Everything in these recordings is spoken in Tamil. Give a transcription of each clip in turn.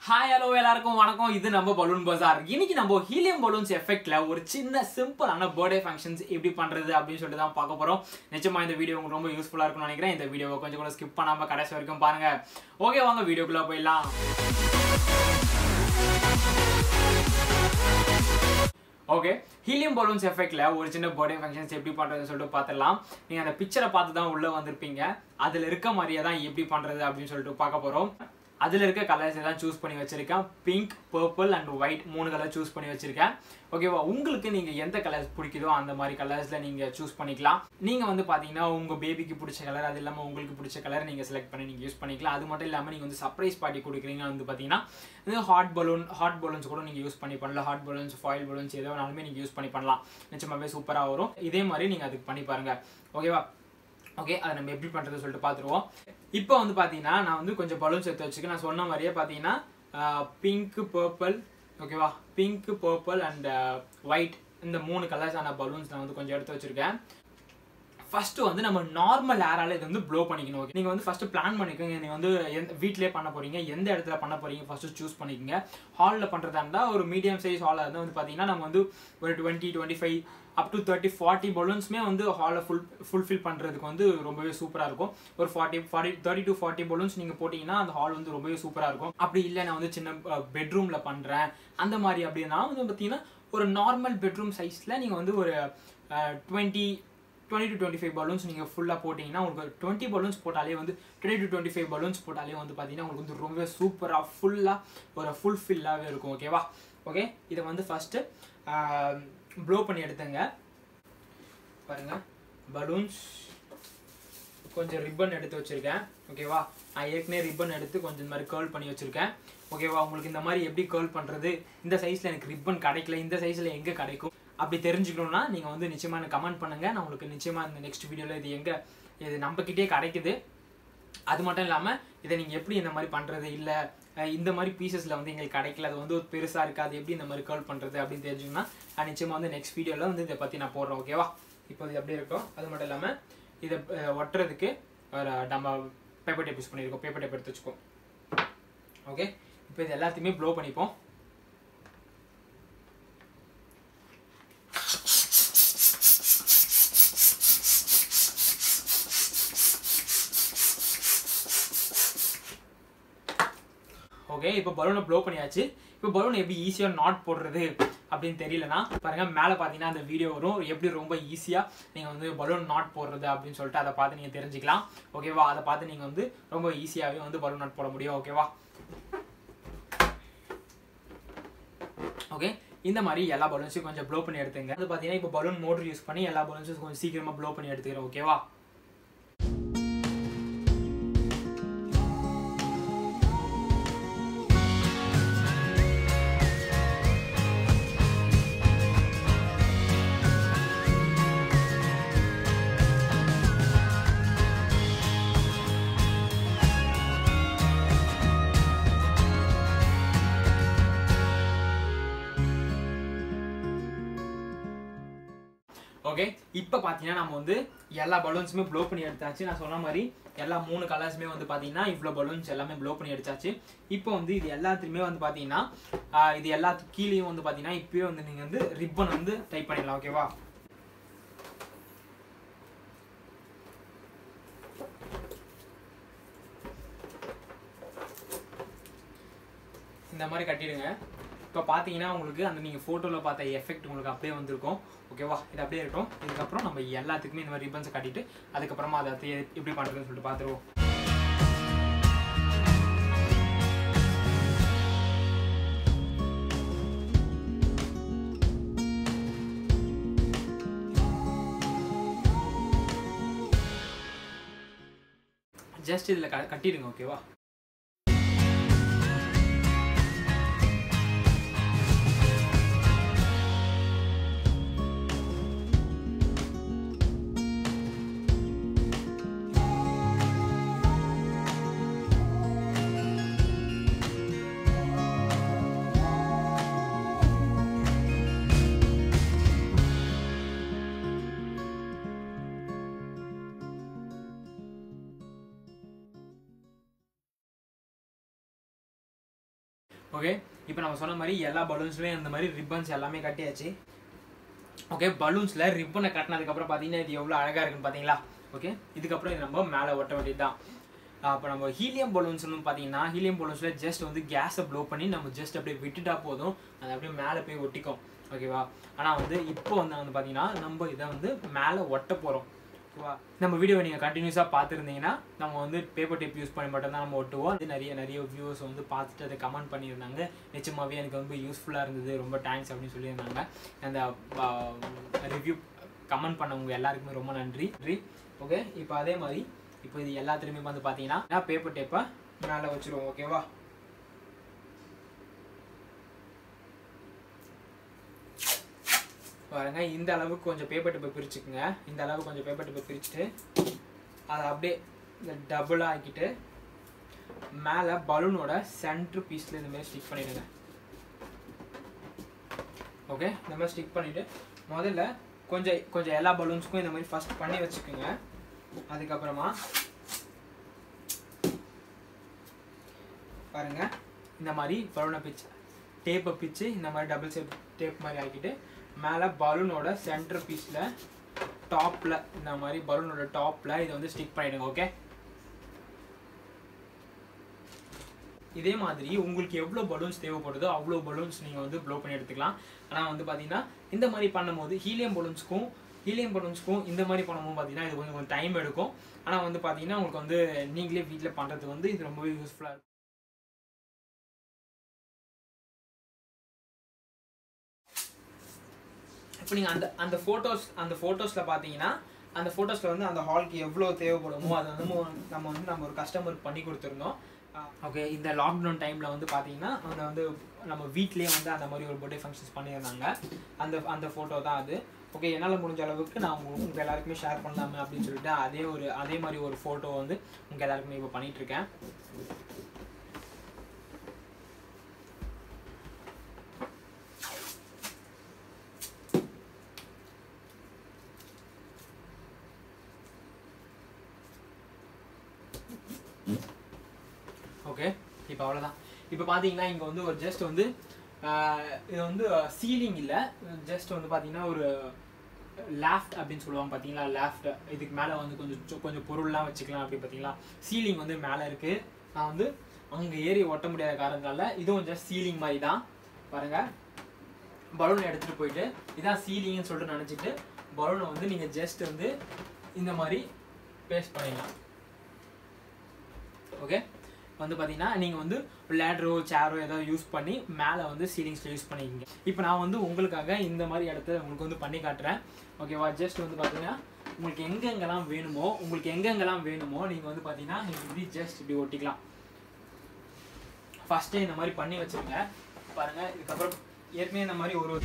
ஹாய் ஹலோ எல்லாருக்கும் வணக்கம் இது நம்ம பலூன் பஜார் இன்னைக்கு நம்ம ஹீலியம் பலூன்ஸ் எஃபெக்ட்ல ஒரு சின்ன சிம்பிளான பர்த்டே ஃபங்க்ஷன்ஸ் எப்படி பண்றது அப்படின்னு சொல்லிட்டு தான் பார்க்க போறோம் நிச்சயமா இந்த வீடியோ உங்களுக்கு ரொம்ப யூஸ்ஃபுல்லா இருக்கும்னு நினைக்கிறேன் இந்த வீடியோவை கொஞ்சம் கூட ஸ்கிப் பண்ணாம கடைசி வரைக்கும் பாருங்க ஓகே வாங்க வீடியோக்குள்ள போயிடலாம் ஓகே ஹீலியம் பலூன்ஸ் எஃபெக்ட்ல ஒரு சின்ன பர்த்டே ஃபங்க்ஷன்ஸ் எப்படி பண்றதுன்னு சொல்லிட்டு பார்த்துடலாம் நீங்க அந்த பிக்சரை பார்த்து தான் உள்ள வந்திருப்பீங்க அதுல இருக்க மாதிரியே தான் எப்படி பண்றது அப்படின்னு சொல்லிட்டு பார்க்க போறோம் அதுல இருக்க கலர்ஸ் எல்லாம் சூஸ் பண்ணி வச்சிருக்கேன் பிங்க் பர்பிள் அண்ட் ஒயிட் மூணு கலர் சூஸ் பண்ணி வச்சிருக்கேன் ஓகேவா உங்களுக்கு நீங்க எந்த கலர்ஸ் பிடிக்குதோ அந்த மாதிரி கலர்ஸ்ல நீங்க சூஸ் பண்ணிக்கலாம் நீங்க வந்து பாத்தீங்கன்னா உங்க பேபிக்கு பிடிச்ச கலர் அது இல்லாம உங்களுக்கு பிடிச்ச கலர் நீங்க செலக்ட் பண்ணி நீங்க யூஸ் பண்ணிக்கலாம் அது மட்டும் இல்லாம நீங்க வந்து சர்ப்ரைஸ் பார்ட்டி கொடுக்குறீங்க வந்து பாத்தீங்கன்னா இது ஹாட் பலூன் ஹாட் பலூன்ஸ் கூட நீங்க யூஸ் பண்ணி பண்ணலாம் ஹாட் பலூன்ஸ் ஃபாயில் பலூன்ஸ் எதோ வேணாலுமே நீங்க யூஸ் பண்ணி பண்ணலாம் நிச்சயமாவே சூப்பரா வரும் இதே மாதிரி நீங்க அதுக்கு பண்ணி பாருங்க ஓகேவா ஓகே அதை நம்ம எப்படி பண்ணுறது சொல்லிட்டு பார்த்துருவோம் இப்போ வந்து பார்த்தீங்கன்னா நான் வந்து கொஞ்சம் பலூன்ஸ் எடுத்து வச்சுருக்கேன் நான் சொன்ன மாதிரியே பார்த்தீங்கன்னா பிங்க்கு பர்பிள் ஓகேவா பிங்க்கு பர்பிள் அண்ட் ஒயிட் இந்த மூணு கலர்ஸான பலூன்ஸ் நான் வந்து கொஞ்சம் எடுத்து வச்சுருக்கேன் ஃபர்ஸ்ட் வந்து நம்ம நார்மல் ஏரால இது வந்து ப்ளோ பண்ணிக்கணும் ஓகே நீங்கள் வந்து ஃபர்ஸ்ட் பிளான் பண்ணிக்கோங்க நீங்கள் வந்து எந்த வீட்டிலே பண்ண போறீங்க எந்த இடத்துல பண்ண போறீங்க ஃபர்ஸ்ட் சூஸ் பண்ணிக்கோங்க ஹாலில் பண்ணுறதா இருந்தால் ஒரு மீடியம் சைஸ் ஹாலில் இருந்தால் வந்து பார்த்தீங்கன்னா நம்ம வந்து ஒரு twenty twenty five up to thirty forty பலூன்ஸ்மே வந்து ஹாலில் ஃபுல் ஃபுல்ஃபில் பண்ணுறதுக்கு வந்து ரொம்பவே சூப்பராக இருக்கும் ஒரு forty forty thirty to forty balloons நீங்கள் போட்டிங்கன்னா அந்த ஹால் வந்து ரொம்பவே சூப்பராக இருக்கும் அப்படி இல்லை நான் வந்து சின்ன பெட்ரூமில் பண்ணுறேன் அந்த மாதிரி அப்படின்னா வந்து பார்த்தீங்கன்னா ஒரு நார்மல் பெட்ரூம் சைஸில் நீங்கள் வந்து ஒரு twenty twenty to twenty five balloons நீங்கள் ஃபுல்லாக போட்டிங்கன்னா உங்களுக்கு டுவெண்ட்டி பலூன்ஸ் போட்டாலே வந்து twenty to twenty five balloons போட்டாலே வந்து பார்த்தீங்கன்னா உங்களுக்கு வந்து ரொம்பவே சூப்பராக ஃபுல்லாக ஒரு ஃபுல் ஃபில்லாகவே இருக்கும் ஓகேவா ஓகே இதை வந்து ஃபஸ்ட்டு ப்ளோ பண்ணி எடுத்துங்க பாருங்க பலூன்ஸ் கொஞ்சம் ரிப்பன் எடுத்து வச்சிருக்கேன் ஓகேவா நான் ஏற்கனவே ரிப்பன் எடுத்து கொஞ்சம் இந்த மாதிரி கேர்ள் பண்ணி வச்சிருக்கேன் ஓகேவா உங்களுக்கு இந்த மாதிரி எப்படி கேர்ள் பண்ணுறது இந்த சைஸில் எனக்கு ரிப்பன் கிடைக்கல இந்த சைஸில் எங்கே கிடைக்கும் அப்படி தெரிஞ்சுக்கணும்னா நீங்கள் வந்து நிச்சயமாக எனக்கு கமெண்ட் பண்ணுங்கள் நான் உங்களுக்கு நிச்சயமாக இந்த நெக்ஸ்ட் வீடியோவில் இது எங்கே இது நம்மக்கிட்டே கிடைக்குது அது மட்டும் இல்லாமல் இதை நீங்கள் எப்படி இந்த மாதிரி பண்ணுறது இல்லை இந்த மாதிரி பீசஸில் வந்து எங்களுக்கு கிடைக்கல அது வந்து ஒரு பெருசாக இருக்காது எப்படி இந்த மாதிரி கேர்ள் பண்ணுறது அப்படின்னு தெரிஞ்சுக்கணும்னா நான் நிச்சயமாக வந்து நெக்ஸ்ட் வீடியோவில் வந்து இதை பற்றி நான் போடுறேன் ஓகேவா இப்போ இது எப்படி இருக்கும் அது மட்டும் இல்லாமல் இதை ஒட்டுறதுக்கு ஒரு நம்ம பேப்பர் டேப் யூஸ் பண்ணியிருக்கோம் பேப்பர் டேப் எடுத்து வச்சுக்கோம் ஓகே இப்போ இது எல்லாத்தையுமே ப்ளோ பண்ணிப்போம் ஓகே இப்போ பலூனை ப்ளோ பண்ணியாச்சு இப்போ பலூன் எப்படி ஈஸியாக நாட் போடுறது அப்படின்னு தெரியலனா பாருங்க மேலே பார்த்தீங்கன்னா அந்த வீடியோ வரும் எப்படி ரொம்ப ஈஸியாக நீங்கள் வந்து பலூன் நாட் போடுறது அப்படின்னு சொல்லிட்டு அதை பார்த்து நீங்கள் தெரிஞ்சுக்கலாம் ஓகேவா அதை பார்த்து நீங்கள் வந்து ரொம்ப ஈஸியாகவே வந்து பலூன் நாட் போட முடியும் ஓகேவா ஓகே இந்த மாதிரி எல்லா பலூன்ஸையும் கொஞ்சம் ப்ளோ பண்ணி எடுத்துங்க அது பார்த்தீங்கன்னா இப்போ பலூன் மோட்டர் யூஸ் பண்ணி எல்லா பலூன்ஸும் கொஞ்சம் சீக்கிரமாக ப்ளோ பண்ணி எடுத்துக்கிறேன் ஓகேவா ஓகே இப்போ பார்த்தீங்கன்னா நம்ம வந்து எல்லா பலூன்ஸுமே ப்ளோ பண்ணி எடுத்தாச்சு நான் சொன்ன மாதிரி எல்லா மூணு கலர்ஸுமே வந்து பார்த்தீங்கன்னா இவ்வளோ பலூன்ஸ் எல்லாமே ப்ளோ பண்ணி எடுத்தாச்சு இப்போ வந்து இது எல்லாத்துலேயுமே வந்து பார்த்தீங்கன்னா இது எல்லாத்து கீழேயும் வந்து பார்த்தீங்கன்னா இப்போயே வந்து நீங்கள் வந்து ரிப்பன் வந்து டைப் பண்ணிடலாம் ஓகேவா இந்த மாதிரி கட்டிடுங்க இப்போ பார்த்தீங்கன்னா உங்களுக்கு அந்த நீங்கள் ஃபோட்டோவில் பார்த்த எஃபெக்ட் உங்களுக்கு அப்படியே வந்திருக்கும் ஓகேவா இது அப்படியே இருக்கட்டும் இதுக்கப்புறம் நம்ம எல்லாத்துக்குமே இந்த மாதிரி ரிப்பன்ஸை கட்டிட்டு அதுக்கப்புறமா அதை எப்படி பண்ணுறதுன்னு சொல்லிட்டு பார்த்துருவோம் ஜஸ்ட் இதில் கட்டிடுங்க ஓகேவா ஓகே இப்போ நம்ம சொன்ன மாதிரி எல்லா பலூன்ஸ்லையும் இந்த மாதிரி ரிப்பன்ஸ் எல்லாமே கட்டியாச்சு ஓகே பலூன்ஸில் ரிப்பனை கட்டினதுக்கப்புறம் பார்த்தீங்கன்னா இது எவ்வளோ அழகாக இருக்குன்னு பார்த்தீங்களா ஓகே இதுக்கப்புறம் இது நம்ம மேலே ஒட்ட வேண்டியது தான் அப்போ நம்ம ஹீலியம் பலூன்ஸ்னு பார்த்தீங்கன்னா ஹீலியம் பலூன்ஸில் ஜஸ்ட் வந்து கேஸை ப்ளோ பண்ணி நம்ம ஜஸ்ட் அப்படியே விட்டுட்டா போதும் அது அப்படியே மேலே போய் ஒட்டிக்கும் ஓகேவா ஆனால் வந்து இப்போ வந்து வந்து பார்த்தீங்கன்னா நம்ம இதை வந்து மேலே ஒட்ட போகிறோம் ஓகேவா நம்ம வீடியோவை நீங்கள் கண்டினியூஸாக பார்த்துருந்தீங்கன்னா நம்ம வந்து பேப்பர் டேப் யூஸ் பண்ணி மட்டும் தான் நம்ம ஒட்டுவோம் அது நிறைய நிறைய வியூவர்ஸ் வந்து பார்த்துட்டு அதை கமெண்ட் பண்ணியிருந்தாங்க நிச்சயமாகவே எனக்கு ரொம்ப யூஸ்ஃபுல்லாக இருந்தது ரொம்ப தேங்க்ஸ் அப்படின்னு சொல்லியிருந்தாங்க அந்த ரிவ்யூ கமெண்ட் பண்ணவங்க எல்லாருக்குமே ரொம்ப நன்றி ஓகே இப்போ அதே மாதிரி இப்போ இது எல்லாத்துலேயுமே வந்து பார்த்தீங்கன்னா பேப்பர் டேப்பை மேலே வச்சுருவோம் ஓகேவா பாருங்க இந்த அளவுக்கு கொஞ்சம் பேப்பர் டேப்பை பிரிச்சுக்குங்க இந்த அளவுக்கு கொஞ்சம் பேப்பர் டேப்பை பிரிச்சுட்டு அதை அப்படியே இந்த டபுளாக ஆக்கிட்டு மேலே பலூனோட சென்ட்ரு பீஸில் இந்த மாதிரி ஸ்டிக் பண்ணிடுங்க ஓகே இந்த மாதிரி ஸ்டிக் பண்ணிவிட்டு முதல்ல கொஞ்சம் கொஞ்சம் எல்லா பலூன்ஸுக்கும் இந்த மாதிரி ஃபஸ்ட் பண்ணி வச்சுக்கோங்க அதுக்கப்புறமா பாருங்க இந்த மாதிரி பலூனை பிச்சு டேப்பை பிச்சு இந்த மாதிரி டபுள் செட் டேப் மாதிரி ஆக்கிட்டு மேலே பலூனோட சென்டர் பீஸில் டாப்பில் இந்த மாதிரி பலூனோட டாப்பில் இதை வந்து ஸ்டிக் பண்ணிடுங்க ஓகே இதே மாதிரி உங்களுக்கு எவ்வளோ பலூன்ஸ் தேவைப்படுதோ அவ்வளோ பலூன்ஸ் நீங்கள் வந்து ப்ளோ பண்ணி எடுத்துக்கலாம் ஆனால் வந்து பார்த்தீங்கன்னா இந்த மாதிரி பண்ணும்போது ஹீலியம் பலூன்ஸ்க்கும் ஹீலியம் பலூன்ஸ்க்கும் இந்த மாதிரி பண்ணும்போது பார்த்தீங்கன்னா இது கொஞ்சம் கொஞ்சம் டைம் எடுக்கும் ஆனால் வந்து பார்த்தீங்கன்னா உங்களுக்கு வந்து நீங்களே வீட்டில் பண்ணுறதுக்கு வந்து இது ரொம்பவே யூஸ்ஃபுல்லாக இருக்கும் இப்போ நீங்கள் அந்த அந்த ஃபோட்டோஸ் அந்த ஃபோட்டோஸில் பார்த்தீங்கன்னா அந்த ஃபோட்டோஸில் வந்து அந்த ஹாலுக்கு எவ்வளோ தேவைப்படுமோ அதை வந்து நம்ம நம்ம வந்து நம்ம ஒரு கஸ்டமருக்கு பண்ணி கொடுத்துருந்தோம் ஓகே இந்த லாக்டவுன் டைமில் வந்து பார்த்தீங்கன்னா அந்த வந்து நம்ம வீட்லேயே வந்து அந்த மாதிரி ஒரு பர்த்டே ஃபங்க்ஷன்ஸ் பண்ணியிருந்தாங்க அந்த அந்த ஃபோட்டோ தான் அது ஓகே என்னால் முடிஞ்ச அளவுக்கு நான் உங்க உங்கள் எல்லாருக்குமே ஷேர் பண்ணலாமே அப்படின்னு சொல்லிட்டு அதே ஒரு அதே மாதிரி ஒரு ஃபோட்டோ வந்து உங்கள் எல்லாருக்குமே இப்போ பண்ணிகிட்ருக்கேன் ஓகே இப்போ அவ்வளோதான் இப்போ பார்த்தீங்கன்னா இங்கே வந்து ஒரு ஜஸ்ட் வந்து ஆஹ், இது வந்து சீலிங் இல்லை ஜஸ்ட் வந்து பார்த்தீங்கன்னா ஒரு லேஃப்ட் அப்படின்னு சொல்லுவாங்க பார்த்தீங்களா லேஃப்ட் இதுக்கு மேலே வந்து கொஞ்சம் சொ- கொஞ்சம் பொருள்லாம் வச்சுக்கலாம் அப்படி பார்த்தீங்களா சீலிங் வந்து மேலே இருக்குது நான் வந்து அங்கே ஏறி ஒட்ட முடியாத காரணத்தால இதுவும் ஜஸ்ட் சீலிங் மாதிரி தான் பாருங்க பலூன் எடுத்துகிட்டு போயிட்டு இதான் சீலிங்னு சொல்லிட்டு நினச்சிட்டு பலூனை வந்து நீங்கள் ஜஸ்ட் வந்து இந்த மாதிரி பேஸ்ட் பண்ணிடலாம் ஓகே வந்து பார்த்தீங்கன்னா நீங்கள் வந்து லேட்ரோ சேரோ ஏதோ யூஸ் பண்ணி மேலே வந்து சீலிங்ஸில் யூஸ் பண்ணிக்கிங்க இப்போ நான் வந்து உங்களுக்காக இந்த மாதிரி இடத்த உங்களுக்கு வந்து பண்ணி காட்டுறேன் ஓகேவா ஜஸ்ட் வந்து பார்த்தீங்கன்னா உங்களுக்கு எங்கெங்கெல்லாம் வேணுமோ உங்களுக்கு எங்கெங்கெல்லாம் வேணுமோ நீங்கள் வந்து பார்த்தீங்கன்னா நீங்கள் இப்படி ஜஸ்ட் இப்படி ஒட்டிக்கலாம் ஃபஸ்ட்டே இந்த மாதிரி பண்ணி வச்சுருங்க பாருங்கள் இதுக்கப்புறம் ஏற்கனவே இந்த மாதிரி ஒரு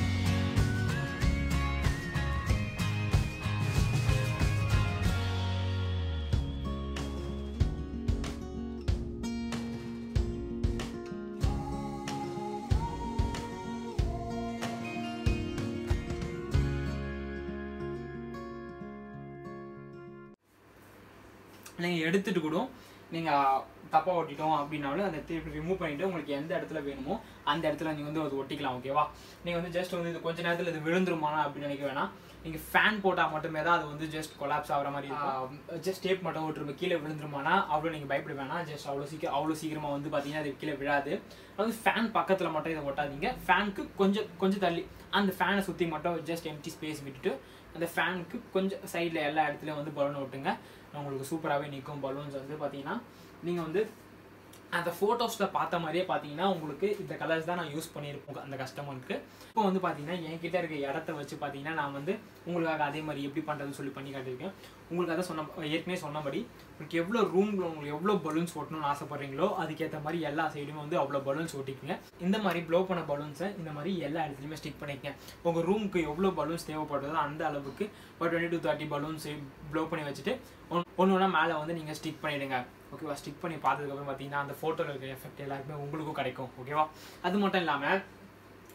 நீங்கள் எடுத்துட்டு கூட நீங்கள் தப்பாக ஒட்டிட்டோம் அப்படின்னாலும் அதை திருப்பி ரிமூவ் பண்ணிட்டு உங்களுக்கு எந்த இடத்துல வேணுமோ அந்த இடத்துல நீங்கள் வந்து அது ஒட்டிக்கலாம் ஓகேவா நீங்கள் வந்து ஜஸ்ட் வந்து இது கொஞ்ச நேரத்தில் இது விழுந்துருமானா அப்படின்னு நினைக்க வேணாம் நீங்கள் ஃபேன் போட்டால் மட்டுமே தான் அது வந்து ஜஸ்ட் கொலாப்ஸ் ஆகிற மாதிரி இருக்கும் ஜஸ்ட் டேப் மட்டும் ஓட்டுருப்ப கீழே விழுந்துருமானா அவ்வளோ நீங்கள் பயப்பட வேணாம் ஜஸ்ட் அவ்வளோ சீக்கிரம் அவ்வளோ சீக்கிரமாக வந்து பார்த்தீங்கன்னா அது கீழே விழாது அது வந்து ஃபேன் பக்கத்தில் மட்டும் இதை ஒட்டாதீங்க ஃபேனுக்கு கொஞ்சம் கொஞ்சம் தள்ளி அந்த ஃபேனை சுற்றி மட்டும் ஜஸ்ட் எம்டி ஸ்பேஸ் விட்டுட்டு அந்த ஃபேனுக்கு கொஞ்சம் சைடில் எல்லா இடத்துலையும் வந்து பலூன் ஒட்டுங்க உங்களுக்கு சூப்பராகவே நிற்கும் பலூன்ஸ் வந்து பார்த்தீங்கன்னா நீங்கள் வந்து அந்த ஃபோட்டோஸில் பார்த்த மாதிரியே பார்த்தீங்கன்னா உங்களுக்கு இந்த கலர்ஸ் தான் நான் யூஸ் பண்ணியிருப்போம் அந்த கஸ்டமருக்கு இப்போ வந்து பார்த்தீங்கன்னா என்கிட்ட இருக்க இடத்த வச்சு பார்த்தீங்கன்னா நான் வந்து உங்களுக்காக அதே மாதிரி எப்படி பண்ணுறதுன்னு சொல்லி பண்ணி காட்டியிருக்கேன் உங்களுக்கு அதை சொன்ன ஏற்கனவே சொன்னபடி உங்களுக்கு எவ்வளோ ரூமில் உங்களுக்கு எவ்வளோ பலூன்ஸ் ஒட்டணும்னு ஆசைப்பட்றீங்களோ அதுக்கேற்ற மாதிரி எல்லா சைடுமே வந்து அவ்வளோ பலூன்ஸ் ஒட்டிக்கங்க இந்த மாதிரி ப்ளோ பண்ண பலூன்ஸை இந்த மாதிரி எல்லா இடத்துலையுமே ஸ்டிக் பண்ணிக்கங்க உங்கள் ரூமுக்கு எவ்வளோ பலூன்ஸ் தேவைப்படுறதோ அந்த அளவுக்கு ஒரு twenty to thirty balloons blow பண்ணி வச்சுட்டு ஒன்று ஒன்றா மேலே வந்து நீங்கள் ஸ்டிக் பண்ணிவிடுங்க ஓகேவா ஸ்டிக் பண்ணி பார்த்ததுக்கப்புறம் பார்த்தீங்கன்னா அந்த ஃபோட்டோவில் இருக்கிற எஃபெக்ட் எல்லாருக்குமே உங்களுக்கும் கிடைக்கும் ஓகேவா அது மட்டும் இல்லாமல்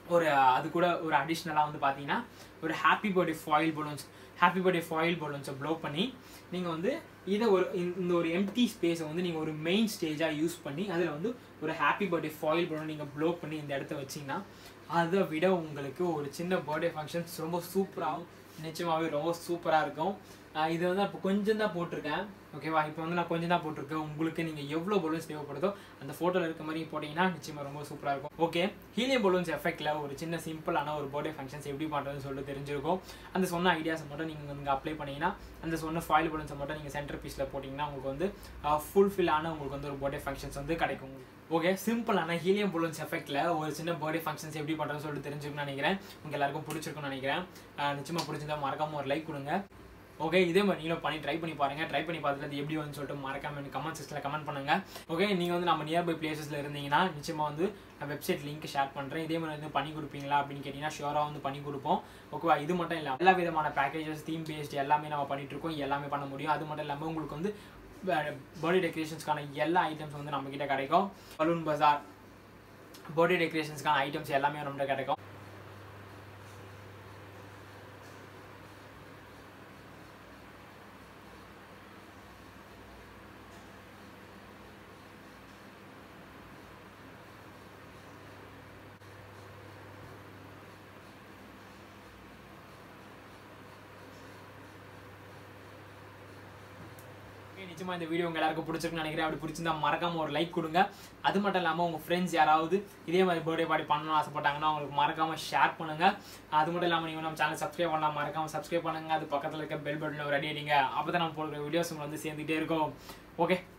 ஒரு அது கூட ஒரு அடிஷ்னலாக வந்து பார்த்தீங்கன்னா ஒரு happy birthday foil balloons happy birthday foil பலூன்ஸை ப்ளோ பண்ணி நீங்கள் வந்து இதை ஒரு இந்த- இந்த ஒரு எம்டி ஸ்பேஸை வந்து நீங்கள் ஒரு மெயின் ஸ்டேஜாக யூஸ் பண்ணி அதில் வந்து ஒரு ஹாப்பி பர்த்டே ஃபாயில் பலூன் நீங்கள் ப்ளோ பண்ணி இந்த இடத்த வச்சிங்கன்னா அதை விட உங்களுக்கு ஒரு சின்ன பர்த்டே ஃபங்க்ஷன்ஸ் ரொம்ப சூப்பராகவும் நிச்சயமாகவே ரொம்ப சூப்பராக இருக்கும் ஆஹ் இது வந்து இப்போ கொஞ்சம் தான் போட்டிருக்கேன் ஓகேவா இப்போ வந்து நான் கொஞ்சம் தான் போட்டிருக்கேன் உங்களுக்கு நீங்கள் எவ்வளோ பலூன்ஸ் தேவைப்படுதோ அந்த ஃபோட்டோவில் இருக்க மாதிரி போட்டிங்கன்னா நிச்சயமாக ரொம்ப சூப்பராக இருக்கும் ஓகே ஹீலியம் பலூன்ஸ் எஃபெக்டில் ஒரு சின்ன சிம்பிளான ஒரு பர்த்டே ஃபங்க்ஷன்ஸ் எப்படி பண்ணுறதுன்னு சொல்லிட்டு தெரிஞ்சிருக்கும் அந்த சொன்ன ஐடியாஸை மட்டும் நீங்கள் வந்து அப்ளை பண்ணீங்கன்னா அந்த சொன்ன ஃபாயில் பலூன்ஸை மட்டும் நீங்கள் சென்டர் பீஸில் போட்டிங்கன்னா உங்களுக்கு வந்து ஃபுல்ஃபில்லான உங்களுக்கு வந்து ஒரு பர்த்டே ஃபங்க்ஷன்ஸ் வந்து கிடைக்கும் ஓகே சிம்பிளான ஹீலியம் பலூன்ஸ் எஃபெக்ட்டில் ஒரு சின்ன பர்த்டே ஃபங்க்ஷன்ஸ் எப்படி பண்ணுறதுன்னு சொல்லிட்டு தெரிஞ்சுக்கணும்னு நினைக்கிறேன் உங்கள் எல்லாருக்கும் பிடிச்சிருக்கும்னு நினைக்கிறேன் ஆஹ் நிச்சயமா பிடிச்சிருந்தா மறக்காம ஒரு லைக் கொடுங்க ஓகே இதே மாதிரி நீங்களும் பண்ணி ட்ரை பண்ணி பாருங்க ட்ரை பண்ணி பார்த்துட்டு அது எப்படி வந்து சொல்லிட்டு மறக்காம எனக்கு கமெண்ட் செக்ஷனில் கமெண்ட் பண்ணுங்க ஓகே நீங்கள் வந்து நம்ம நியர்பை பிளேசஸில் இருந்தீங்கன்னா நிச்சயமாக வந்து நான் வெப்சைட் லிங்க் ஷேர் பண்ணுறேன் இதே மாதிரி வந்து பண்ணி கொடுப்பீங்களா அப்படின்னு கேட்டிங்கன்னா ஷியோராக வந்து பண்ணி கொடுப்போம் ஓகேவா இது மட்டும் இல்லை எல்லா விதமான பேக்கேஜஸ் தீம் பேஸ்ட் எல்லாமே நம்ம பண்ணிட்டு இருக்கோம் எல்லாமே பண்ண முடியும் அது மட்டும் இல்லாமல் உங்களுக்கு வந்து பர்த்டே டெக்கரேஷன்ஸ்க்கான எல்லா ஐட்டம்ஸ் வந்து நம்ம கிட்ட கிடைக்கும் பலூன் பஜார் பர்த்டே டெக்கரேஷன்ஸ்க்கான ஐட்டம்ஸ் எல்லாமே நம்மகிட்ட கிடைக்கும் Okay, நிச்சயமா இந்த வீடியோ உங்க எல்லாருக்கும் பிடிச்சிருக்குன்னு நினைக்கிறேன் அப்படி பிடிச்சிருந்தா மறக்காம ஒரு லைக் கொடுங்க அது மட்டும் இல்லாம உங்க ஃப்ரெண்ட்ஸ் யாராவது இதே மாதிரி பர்த்டே பார்ட்டி பண்ணணும்னு ஆசைப்பட்டாங்கன்னா அவங்களுக்கு மறக்காம ஷேர் பண்ணுங்க அது மட்டும் இல்லாம நீங்க நம்ம சேனல் சப்ஸ்கிரைப் பண்ணலாம் மறக்காம சப்ஸ்கிரைப் பண்ணுங்க அது பக்கத்துல இருக்க பெல் பட்டனை ஒரு அடி அடிங்க அப்பதான் நம்ம போடுற வீடியோஸ் உங்களுக்கு வந்து சேர்ந்துட்டே இருக்கும் ஓகே